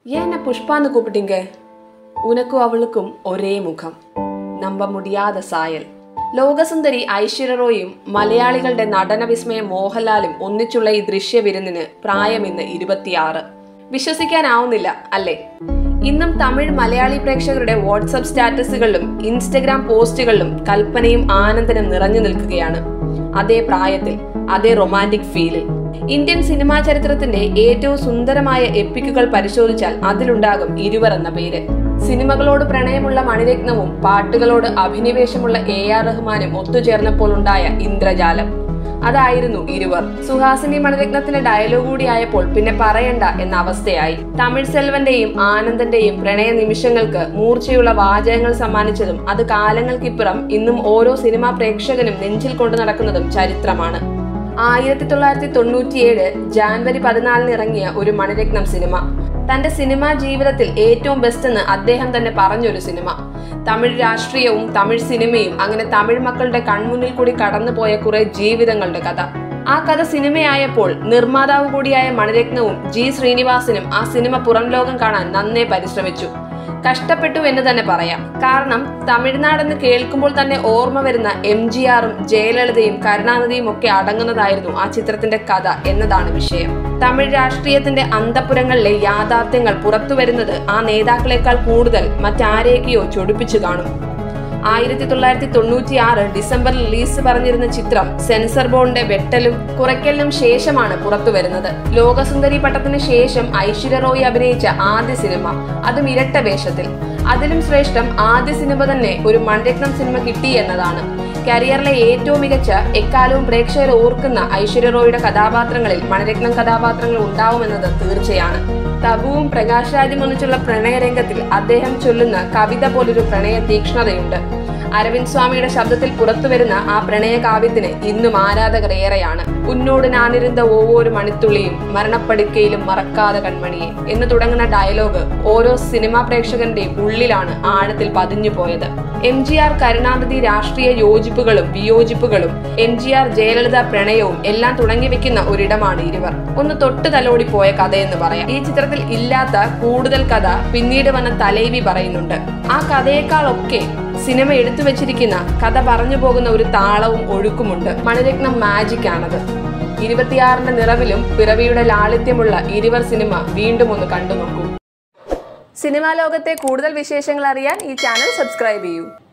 ஏன் என்ன புஷ்பான்னு கூப்பிட்டீங்க உனக்கும் அவளுக்கும் ஒரே മുഖം നമ്പ മുടിയാത സായൽ ലോകസുന്ദരി ഐശ്വര്യ റോയും മലയാളികളുടെ നടന വിസ്മയം മോഹൻലാലും ഒന്നിച്ചുള്ള ഈ ദൃശ്യവിരുന്നിന് പ്രായം ഇന്ന് ഇരുപത്തിയാറ് വിശ്വസിക്കാനാവുന്നില്ല അല്ലേ ഇന്നും തമിഴ് മലയാളി പ്രേക്ഷകരുടെ വാട്സപ്പ് സ്റ്റാറ്റസുകളിലും ഇൻസ്റ്റഗ്രാം പോസ്റ്റുകളിലും കൽപ്പനയും ആനന്ദനും നിറഞ്ഞു നിൽക്കുകയാണ് അതേ പ്രായത്തിൽ അതേ റൊമാൻറ്റിക് ഫീലിൽ ഇന്ത്യൻ സിനിമാ ചരിത്രത്തിന്റെ ഏറ്റവും സുന്ദരമായ എപ്പിക്കുകൾ പരിശോധിച്ചാൽ അതിലുണ്ടാകും ഇരുവർ എന്ന പേര് സിനിമകളോട് പ്രണയമുള്ള മണിരത്നവും പാട്ടുകളോട് അഭിനിവേശമുള്ള എ ആർ റഹ്മാനും ഒത്തുചേർന്നപ്പോൾ ഉണ്ടായ ഇന്ദ്രജാലം അതായിരുന്നു ഇരുവർ സുഹാസിനി മണിരത്നത്തിന്റെ ഡയലോഗ് കൂടിയായപ്പോൾ പിന്നെ പറയണ്ട എന്ന അവസ്ഥയായി തമിഴ് സെൽവന്റെയും ആനന്ദന്റെയും പ്രണയ നിമിഷങ്ങൾക്ക് മൂർച്ചയുള്ള വാചകങ്ങൾ സമ്മാനിച്ചതും അത് കാലങ്ങൾക്കിപ്പുറം ഇന്നും ഓരോ സിനിമാ പ്രേക്ഷകനും നെഞ്ചിൽ കൊണ്ടു നടക്കുന്നതും ചരിത്രമാണ് ആയിരത്തി തൊള്ളായിരത്തി തൊണ്ണൂറ്റിയേഴ് ജാൻവരി പതിനാലിന് ഇറങ്ങിയ ഒരു മണിരത്നം സിനിമ തന്റെ സിനിമാ ജീവിതത്തിൽ ഏറ്റവും ബെസ്റ്റ് എന്ന് അദ്ദേഹം തന്നെ പറഞ്ഞൊരു സിനിമ തമിഴ് രാഷ്ട്രീയവും തമിഴ് സിനിമയും അങ്ങനെ തമിഴ് മക്കളുടെ കൺമുന്നിൽ കൂടി കടന്നുപോയ കുറെ ജീവിതങ്ങളുടെ കഥ ആ കഥ സിനിമയായപ്പോൾ നിർമ്മാതാവ് കൂടിയായ മണിരത്നവും ജി ശ്രീനിവാസനും ആ സിനിമ പുറം ലോകം കാണാൻ നന്നേ പരിശ്രമിച്ചു കഷ്ടപ്പെട്ടു എന്ന് തന്നെ പറയാം കാരണം തമിഴ്നാടെന്ന് കേൾക്കുമ്പോൾ തന്നെ ഓർമ്മ വരുന്ന എം ജി ആറും ജയലളിതയും കരുണാനിധിയും ഒക്കെ അടങ്ങുന്നതായിരുന്നു ആ ചിത്രത്തിന്റെ കഥ എന്നതാണ് വിഷയം തമിഴ് രാഷ്ട്രീയത്തിന്റെ അന്തപുരങ്ങളിലെ യാഥാർത്ഥ്യങ്ങൾ പുറത്തു വരുന്നത് ആ നേതാക്കളെക്കാൾ കൂടുതൽ മറ്റാരെയൊക്കെയോ ചൊടിപ്പിച്ചു കാണും ആയിരത്തി തൊള്ളായിരത്തി തൊണ്ണൂറ്റി ആറ് ഡിസംബറിൽ റിലീസ് പറഞ്ഞിരുന്ന ചിത്രം സെൻസർ ബോർഡിന്റെ വെട്ടലും കുറയ്ക്കലിനും ശേഷമാണ് പുറത്തു വരുന്നത് ലോകസുന്ദരി പട്ടത്തിന് ശേഷം ഐശ്വര്യ റോയ് അഭിനയിച്ച ആദ്യ സിനിമ അതും ഇരട്ട വേഷത്തിൽ അതിലും ശ്രേഷ്ഠം ആദ്യ സിനിമ തന്നെ ഒരു മൺരത്നം സിനിമ കിട്ടി എന്നതാണ് കരിയറിലെ ഏറ്റവും മികച്ച എക്കാലവും പ്രേക്ഷകർ ഓർക്കുന്ന ഐശ്വര്യ റോയുടെ കഥാപാത്രങ്ങളിൽ മണിരത്നം കഥാപാത്രങ്ങൾ ഉണ്ടാവുമെന്നത് തീർച്ചയാണ് തബുവും പ്രകാശ് രാജും ഒന്നിച്ചുള്ള പ്രണയരംഗത്തിൽ അദ്ദേഹം ചൊല്ലുന്ന കവിത പോലൊരു പ്രണയ തീക്ഷ്ണതയുണ്ട് അരവിന്ദ് സ്വാമിയുടെ ശബ്ദത്തിൽ പുറത്തുവരുന്ന ആ പ്രണയ കാവ്യത്തിന് ഇന്നും ആരാധകർ ഏറെയാണ് ഉന്നോട് ഞാനിരുന്ന ഓവൊരു മണിത്തുള്ളിയും മരണപ്പെടുക്കയിലും മറക്കാതെ കൺമണിയെ എന്ന് തുടങ്ങുന്ന ഡയലോഗ് ഓരോ സിനിമാ പ്രേക്ഷകന്റെയും ഉള്ളിലാണ് ആഴത്തിൽ പതിഞ്ഞു പോയത് എം ജി ആർ കരുണാനിധി രാഷ്ട്രീയ യോജിപ്പുകളും വിയോജിപ്പുകളും എം ജി ആർ ജയലളിത പ്രണയവും എല്ലാം തുടങ്ങി വെക്കുന്ന ഒരിടമാണ് ഇരുവർ ഒന്ന് തൊട്ട് തലോടി പോയ കഥയെന്ന് പറയാം ഈ ചിത്രത്തിൽ ഇല്ലാത്ത കൂടുതൽ കഥ പിന്നീട് വന്ന തലൈവി പറയുന്നുണ്ട് ആ കഥയേക്കാളൊക്കെ സിനിമ എടുത്തു വെച്ചിരിക്കുന്ന കഥ പറഞ്ഞു പോകുന്ന ഒരു താളവും ഒഴുക്കുമുണ്ട് മണിരത്നം മാജിക് ആണത് ഇരുപത്തിയാറിന്റെ നിറവിലും പിറവിയുടെ ലാളിത്യമുള്ള ഇരുവർ സിനിമ വീണ്ടും ഒന്ന് കണ്ടു നോക്കൂ സിനിമാ ലോകത്തെ കൂടുതൽ വിശേഷങ്ങൾ അറിയാൻ ഈ ചാനൽ സബ്സ്ക്രൈബ് ചെയ്യൂ